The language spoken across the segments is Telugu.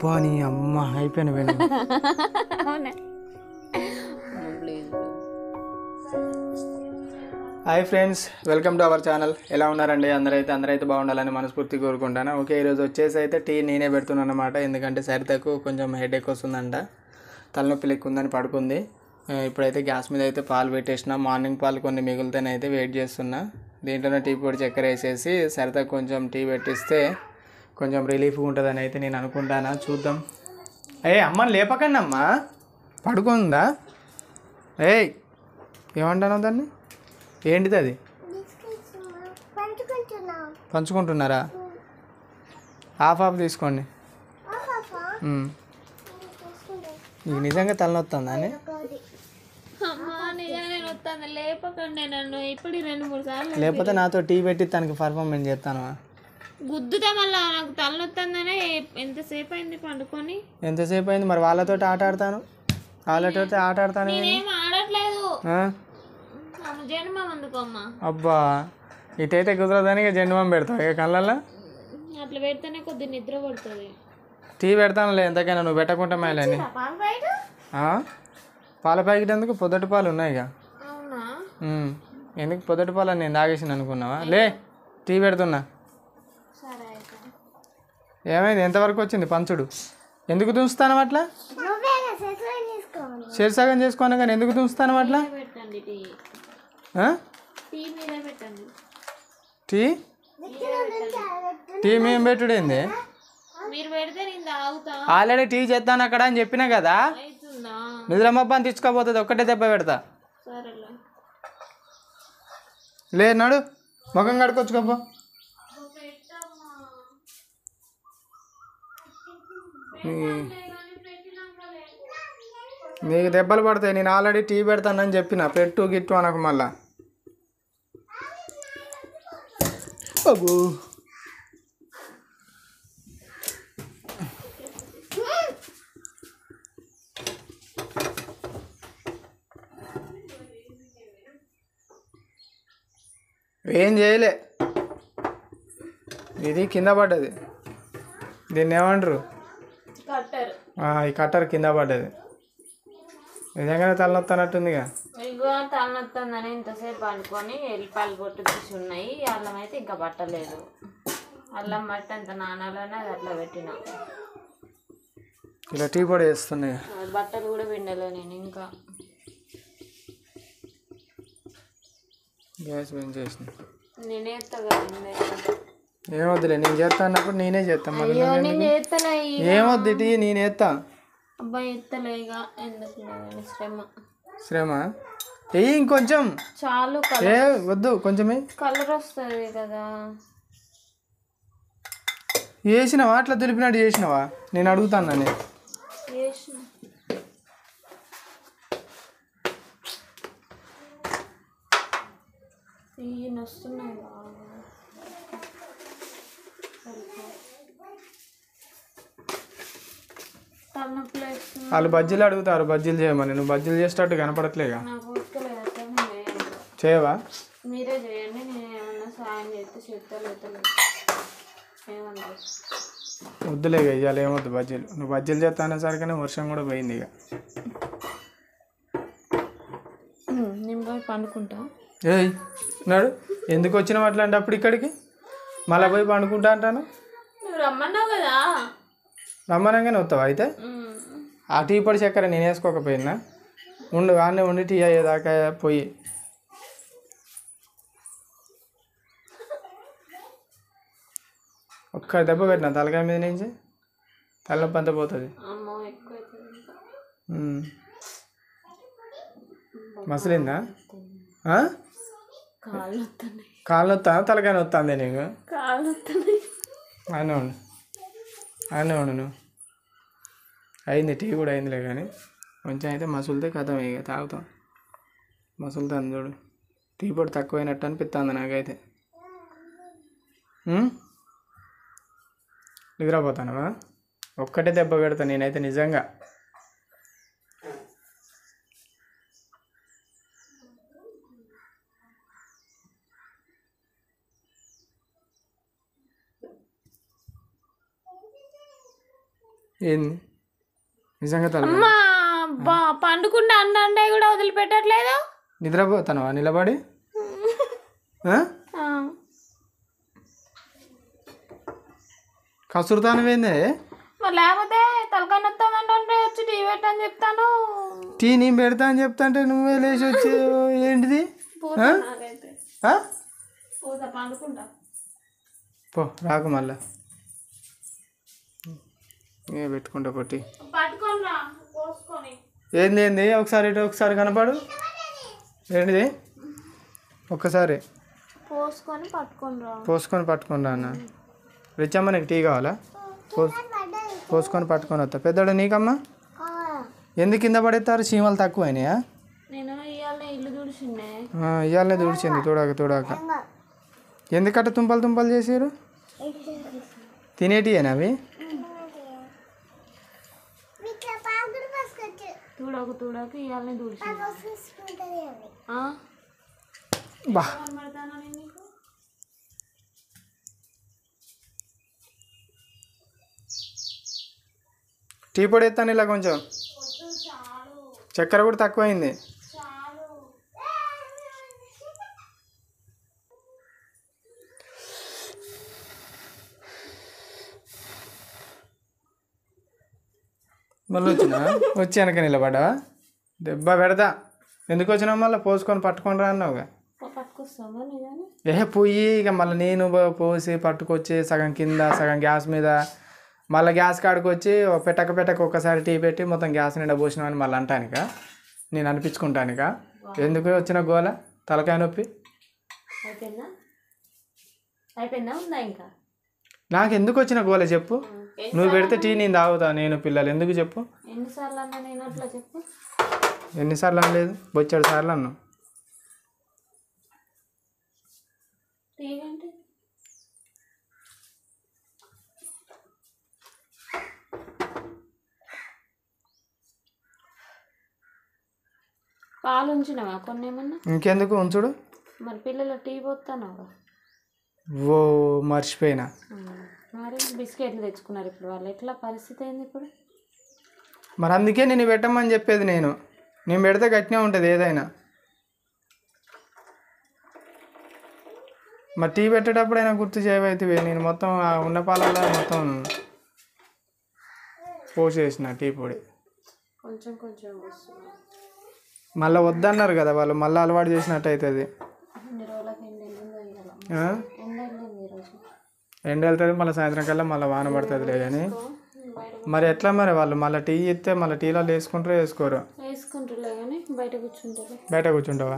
అబ్బా నీ అమ్మ అయిపోయిన వెను అవునా hi friends welcome to our channel ఎలా ఉన్నారండి అందరైతే అందరైతే బాగుండాలని మనస్ఫూర్తి కోరుకుంటాను ఓకే ఈరోజు వచ్చేసి అయితే టీ నేనే పెడుతున్నాను అనమాట ఎందుకంటే సరితకు కొంచెం హెడ్ ఎక్ వస్తుందంట తలనొప్పి లెక్క ఉందని పడుకుంది ఆ, ఇప్పుడైతే గ్యాస్ మీద అయితే పాలు పెట్టేసిన మార్నింగ్ పాలు కొన్ని మిగిలితేనే అయితే వెయిట్ చేస్తున్నా దీంట్లోనే టీ పొడి చక్కెర వేసేసి సరితకు కొంచెం టీ పెట్టిస్తే కొంచెం రిలీఫ్గా ఉంటుందని అయితే నేను అనుకుంటానా చూద్దాం ఏ అమ్మని లేపకండి అమ్మా పడుకుందా ఏయ్ ఏమంటాను దాన్ని ఏంటిది అది పంచుకుంటున్నారా హాఫ్ హాఫ్ తీసుకోండి మ్మ్. నీకు నిజంగా తలనొస్తుందా అని అమ్మా నిజంగా నేను వస్తాను లేపకండి నన్ను ఇప్పుడు రెండు మూడు సార్లు లేకపోతే నాతో టీ పెట్టి తనకి పర్ఫార్మెన్స్ చేస్తాను గుద్దుతా మళ్ళా నాకు తలనొత్తందనే ఎంతసేపు అయింది పండుకొని ఎంతసేపు అయింది మరి వాళ్ళతో ఆట ఆడతాను వాళ్ళతో ఆట ఆడతాను నేను. నేనేం ఆడట్లేదు ఆ? నన్ను జన్మ అందుకోమ్మా అబ్బా ఇటైతే కుదరదని ఇక జెండుమం పెడతావు ఇక కళ్ళల్లో అట్లా పెడితేనే కొద్ది నిద్ర పడుతుంది టీ పెడతానులే ఎంతకైనా నువ్వు పెట్టకుండా మేలని పాల ప్యాకెట్ ఎందుకు పొద్దుటి పాలు ఉన్నాయి ఇక అవునా మ్మ్. ఎందుకు పొద్దుటి పాలు అని నేను తాగేసిన అనుకున్నావా లే టీ పెడుతున్నా సరే అయితే ఏమైంది ఎంతవరకు వచ్చింది పంచుడు ఎందుకు దుంచుతాను అట్లా సగం చేసుకోను కానీ ఎందుకు దుంచుతాను అట్లా పెట్టండి టీ ఆ? టీ మీదే పెట్టండి టీ టీ మేము పెట్టుడేంది మీరు పెడితే నేను తాగుతా ఆల్రెడీ టీ చేస్తాను అక్కడ అని చెప్పినా కదా అవుతుందా నిద్రమబ్బని తెచ్చుకోపోతుంది ఒక్కటే దెబ్బ పెడతా సరేలే లే నాడు ముఖం కడుకొచ్చుకోపో నీ- నీకు దెబ్బలు పడతాయి నేను ఆల్రెడీ టీ పెడతానని చెప్పిన పెట్టు గిట్టు అనకు మళ్ళా అబ్బో. ఏం చేయలే ఇది కింద పడ్డది దీన్ని ఏమంటారు కట్టారు ఆ, ఈ కట్టర్ కింద పడ్డది నిజంగానే తలనొత్తనట్టుందిగా ఇగో తలనొత్తుందని ఇంతసేపు అనుకొని ఎల్లిపాయలు పొట్టు తీసి ఉన్నాయి అల్లం అయితే ఇంకా పట్టలేదు అల్లం పట్ట అంత నానాలని అది అట్లా పెట్టిన ఇలా టీ పొడి వేస్తున్నాయి బట్టలు కూడా పిండలే నేను ఇంకా గ్యాస్ బంద్ చేసిన నేనే ఎత్తగా ఏమొద్దులే నేను చేస్తా అన్నప్పుడు నేనే చేస్తాను మళ్ళీ అయ్యో నేను చేస్తలే ఇక. ఏమొద్దు టీ నేను ఎత్తా అబ్బాయి ఎత్తలే ఇక ఎందుకు లేదని శ్రమ శ్రమ వెయ్యి ఇంకొంచెం చాలు ఏ వద్దు కొంచెమే కలర్ వస్తుంది కదా వేసినావా అట్లా దులిపినట్టు చేసినావా నేను అడుగుతాను నేను వేసిన ఈయన వస్తున్నాయి బాగా తలనొప్పులు వేస్తుంది వాళ్ళు బజ్జీలు అడుగుతారు బజ్జీలు చేయమని నువ్వు బజ్జీలు చేసేటట్టు కనపడట్లేగా నాకు ఉక్కలేదు అసలు చేయండి చేయవా మీరే చేయండి నేను ఏమన్నా సాయం చేస్తే చేస్తాను లేదు ఏమన్నా వద్దులే ఇక ఇవాళ ఏమొద్దు బజ్జీలు నువ్వు బజ్జీలు చేస్తా అనేసరికనే వర్షం కూడా పోయింది ఇక నేను పోయి పండుకుంటా ఏయ్ నాడు ఎందుకు వచ్చినావు అట్లాంటప్పుడు ఇక్కడికి మళ్ళీ పోయి పండుకుంటా అంటాను నువ్వు రమ్మన్నావు కదా రమ్మనంగానే వస్తావా అయితే ఆ టీ పొడి చక్కెర నేను వేసుకోకపోయినా ఉండు ఆడనే ఉండి టీ అయ్యేదాకా పోయి ఒక్క దెబ్బ పెట్టిన తలకాయ మీద నుంచి తలనొప్పి అంతా పోతుంది అమ్మో ఎక్కువ అవుతుంది ఇంకా ఉమ్. మసిలిందా ఆ? కాళ్ళు వస్తున్నాయి కాళ్ళు నొత్తా తలకాయ నొత్తాంది నీకు కాళ్ళు వస్తున్నాయి ఆయన ఉండు ఆయన ఉండు నువ్వు అయింది టీ కూడా అయిందిలే కానీ కొంచెం అయితే మసులుతే కథం ఇక తాగుతాం మసులుతాను చూడు టీ పొడి తక్కువైనట్టు అనిపిస్తుంది నాకైతే ఉమ్? నిద్రపోతానవా ఒక్కటే దెబ్బ పెడతా నేనైతే నిజంగా ఏంది నిజంగా తల అమ్మా బా పండుకుంటే అన్నండే కూడా వదిలిపెట్టట్లేదు నిద్రపోతాను నిలబడి ఆ? ఆ, కసురుతానవేందే మరి లేకపోతే తలకాయ నొత్తానంటే వచ్చి టీవీ పెట్టని చెప్తాను టీ నేను పెడతా అని చెప్తా అంటే నువ్వే లేచి వచ్చి ఏంటిది పోతా నాకైతే ఆ? పోతా పండుకుంటా పో రాకు మళ్ళా ఏ పెట్టుకుంటా పొట్టి పట్టుకొని రా పోసుకొని ఏంది ఏంది ఒకసారి ఇటు ఒకసారి కనపడు ఏంటిది ఒక్కసారి పోసుకొని పట్టుకొని రా పోసుకొని పట్టుకొని రా అన్న రిచమ్మ నీకు టీ కావాలా పోస్ పోసుకొని పట్టుకొని వస్తా పెద్దోడు నీకమ్మా ఎందుకు కింద పడేస్తారు చీమలు తక్కువైనాయా నేను ఇవాళ ఇల్లు తుడిచిండే ఇవాళనే తుడిచింది తోడాక తోడాక ఎందుకట్ట తుంపలు తుంపలు చేసారు తినేటియేనా అవి తూడకు తూడకు ఇవాళనే తుడిచింది ఆ? బా కనబడతానా నేను నీకు? టీ పొడి ఎత్తాను ఇలా కొంచెం చక్కెర కూడా తక్కువైంది మళ్ళీ వచ్చినా వచ్చి వెనక నిలబడ్డా దెబ్బ పెడతా ఎందుకు వచ్చినావు మళ్ళీ పోసుకొని పట్టుకొని రా అన్నావుగా పో పట్టుకొస్తావా నిజాన్ని ఏ పోయి ఇక మళ్ళీ నేను పో- పోసి పట్టుకొచ్చి సగం కింద సగం గ్యాస్ మీద మళ్ళీ గ్యాస్ కాడికి వచ్చి ఓ పెట్టక పెట్టక ఒక్కసారి టీ పెట్టి మొత్తం గ్యాస్ నిండా పోసినామని మళ్ళీ అంటానిక నేను అనిపించుకుంటానిక ఎందుకు వచ్చిన గోల తలకాయ నొప్పి అయిపోయిందా అయిపోయిందా ఉందా ఇంకా నాకు ఎందుకు వచ్చిన గోల చెప్పు నువ్వు పెడితే టీ నేను తాగుతా నేను పిల్లలు ఎందుకు చెప్పు ఎన్నిసార్లు అన్నా నేను అట్లా చెప్పు ఎన్నిసార్లు అనలేదు బొచ్చాడు సార్లు అన్నావు టీవీ అంటే పాలు ఉంచినవా కొన్ని ఏమన్నా ఇంకెందుకు ఉంచుడు మరి పిల్లలు టీ పోతానవా ఓ మర్చిపోయినా మరి బిస్కెట్లు తెచ్చుకున్నారు ఇప్పుడు వాళ్ళు ఎట్లా పరిస్థితి ఏంది ఇప్పుడు మరి అందుకే నేను పెట్టమని చెప్పేది నేను నేను పెడితే గట్టినే ఉంటుంది ఏదైనా మరి టీ పెట్టేటప్పుడైనా గుర్తు చేయవైతే నేను మొత్తం ఆ ఉన్న పాలల్లో మొత్తం పోసేసిన టీ పొడి కొంచెం కొంచెం వస్తుంది మళ్ళీ వద్దన్నారు కదా వాళ్ళు మళ్ళీ అలవాటు చేసినట్టు అవుతుంది ఇన్ని రోజులకి ఎండ వెళ్ళిందో ఇవాళ ఆ? ఎండ వెళ్ళింది ఈరోజు ఎండ వెళ్తుంది మళ్ళీ సాయంత్రం కల్లా మళ్ళీ వాన పడుతుందిలే కానీ బయట మరి ఎట్లా మరి వాళ్ళు మళ్ళీ టీ ఇస్తే మళ్ళీ టీలో వేసుకుంటారో వేసుకోరు వేసుకుంటారులే కానీ బయట కూర్చుంటారు బయట కూర్చుంటావా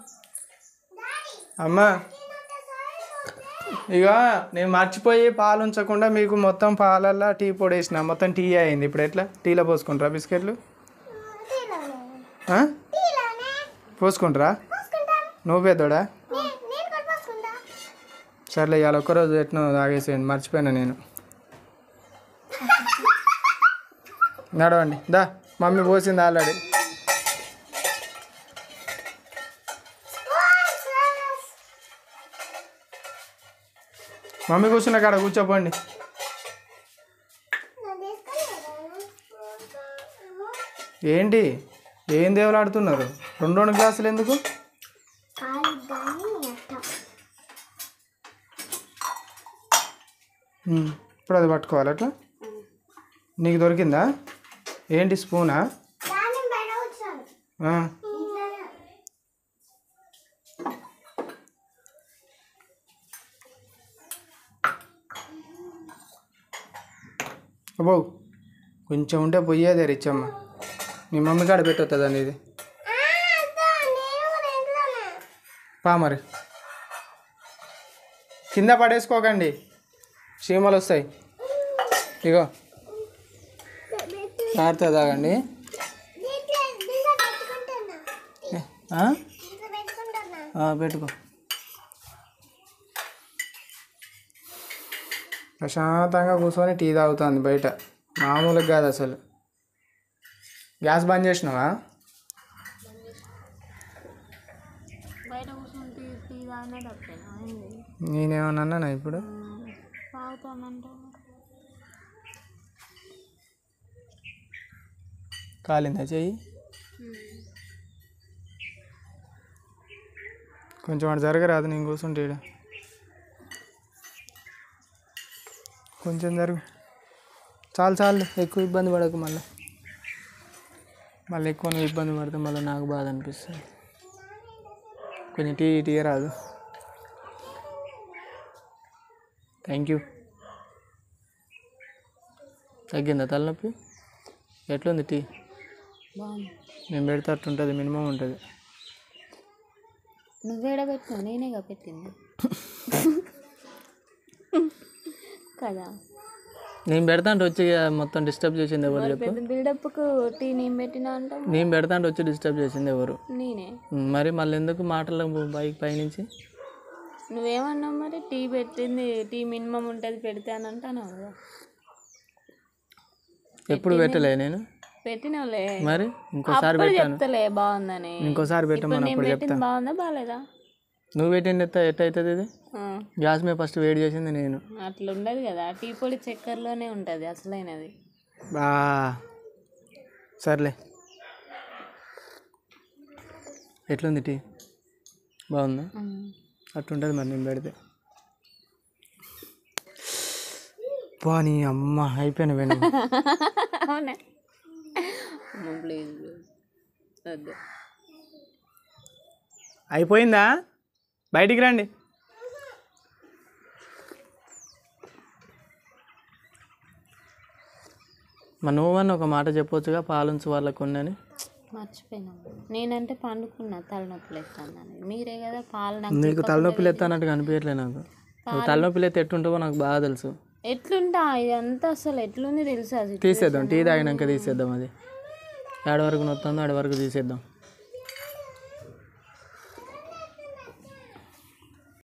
అమ్మా ఇక నేను మర్చిపోయి పాలు ఉంచకుండా మీకు మొత్తం పాలల్లో టీ పొడి వేసిన మొత్తం టీ అయింది ఇప్పుడు ఎట్లా టీలో పోసుకుంటారా బిస్కెట్లు ఆ? పోసుకుంటారా నువ్వు పెద్దోడా సర్లే ఇవాళ ఒక్కరోజు ఎట్నో తాగేసేయండి మర్చిపోయినా నేను నడవండి దా మమ్మీ పోసింది ఆల్రెడీ మమ్మీ కూర్చున్న కాడ కూర్చోపోండి ఏంటి ఏం దేవులు ఆడుతున్నారు రెండు రెండు గ్లాసులు ఎందుకు ఉమ్, ఇప్పుడు అది పట్టుకోవాలి అట్లా నీకు దొరికిందా ఏంటి స్పూనా ఆ, అబ్బో కొంచెం ఉంటే పోయేదే రిచ్చమ్మ నీ మమ్మీ కాడ పెట్టొస్తుందండి ఇది పా మరి కింద పడేసుకోకండి చీమలు వస్తాయి ఇగో జాగ్రత్త తాగండి ఆ? ఆ, పెట్టుకో ప్రశాంతంగా కూర్చొని టీ తాగుతుంది బయట మామూలుగా కాదు అసలు గ్యాస్ బంద్ చేసినావా బయట కూర్చొని టీ టీ తాగినా తప్పేనా ఏంది నేనేమన్నా ఇప్పుడు తాగుతానంటే కాలిందా చెయ్యి కొంచెం అటు జరగరాదు నేను కూర్చుంటే ఈడ. కొంచెం జరుగు చాలు చాలు ఎక్కువ ఇబ్బంది పడకు మళ్ళీ మళ్ళీ ఎక్కువ నువ్వు ఇబ్బంది పడితే మళ్ళీ నాకు బాధ అనిపిస్తుంది కొంచెం టీ టీ రాదు థ్యాంక్ యూ తగ్గిందా తలనొప్పి ఎట్లుంది టీ బాగుంది నేను పెడితే అట్టుంటుంది మినిమం ఉంటుంది నువ్వేడ పెట్టినావు నేనేగా పెట్టింది కదా నేను పెడతా అంటే వచ్చి ఇక మొత్తం డిస్టర్బ్ చేసింది ఎవరు చెప్పు పెద్ద బిల్డప్కు టీ నేను పెట్టినా అంట నేను పెడతా అంటే వచ్చి డిస్టర్బ్ చేసింది ఎవరు నేనే మరి మళ్ళీ ఎందుకు మాటలు బైక్ పైనుంచి నువ్వేమన్నావు మరి టీ పెట్టింది టీ మినిమం ఉంటుంది పెడితే అని అంటాను కదా ఎప్పుడు పెట్టలే నేను పెట్టినావులే మరి ఇంకోసారి అప్పుడు పెట్టాను చెప్తలే బాగుందని ఇంకోసారి ఇప్పుడు పెట్టమని నేను అప్పుడు పెట్టింది చెప్తా బాగుందా బాగాలేదా నువ్వు పెట్టింది ఎట్ట ఎట్టయితుంది ఇది ఆ, గ్యాస్ మీద ఫస్ట్ వేడి చేసింది నేను అట్లా ఉండదు కదా టీ పొడి చక్కెరలోనే ఉంటుంది అసలైనది బా సర్లే ఎట్లుంది టీ బాగుందా అట్లుంటుంది మరి నేను పెడితే బా నీ అమ్మ అయిపోయాను వెను అవునా ప్లీజ్ వద్దు అయిపోయిందా బయటికి రండి మా నువ్వని ఒక మాట చెప్పొచ్చుగా పాలుంచు వాళ్ళకు ఉన్నని మర్చిపోయినా నేనంటే పండుకున్నా తలనొప్పులు ఎత్తానని మీరే కదా పాలు నాకు నీకు తలనొప్పులు ఎత్తానట్టు కనిపించట్లే నాకు నువ్వు తలనొప్పులు ఎత్తే ఎట్టుంటావో నాకు బాగా తెలుసు ఎట్లుంటా ఇదంతా అసలు ఎట్లుంది తెలుసా అది తీసేద్దాం టీ తాగినాక తీసేద్దాం అది ఏడ వరకు నొత్తుందో ఆడ వరకు తీసేద్దాం